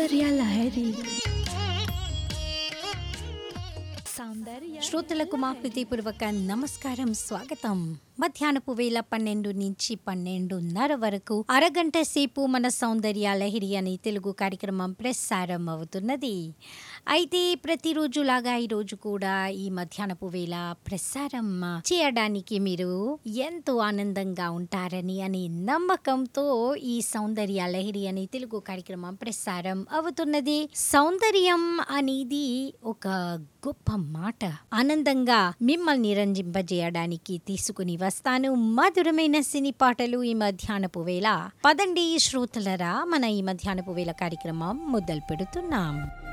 సౌందర్య లహరి సౌందర్య శ్రోతలకు మా హృదయపూర్వక నమస్కారం స్వాగతం మధ్యాహ్నపు వేళ పన్నెండు నుంచి పన్నెండున్నర వరకు అరగంట సేపు మన సౌందర్య లహిరి అనే తెలుగు కార్యక్రమం ప్రసారం అవుతున్నది అయితే ప్రతిరోజులాగా ఈరోజు కూడా ఈ మధ్యాహ్నపు వేళ ప్రసారం చేయడానికి మీరు ఎంతో ఆనందంగా ఉంటారని అనే నమ్మకంతో ఈ సౌందర్య లహిరి అనే తెలుగు కార్యక్రమం ప్రసారం అవుతున్నది సౌందర్యం అనేది ఒక గొప్ప మాట ఆనందంగా మిమ్మల్ని రంజింపజేయడానికి తీసుకుని వస్తాను మధురమైన సినీ పాటలు ఈ మధ్యాహ్నపు వేళ పదండి శ్రోతలరా మన ఈ మధ్యాహ్నపు వేళ కార్యక్రమం మొదలు పెడుతున్నాం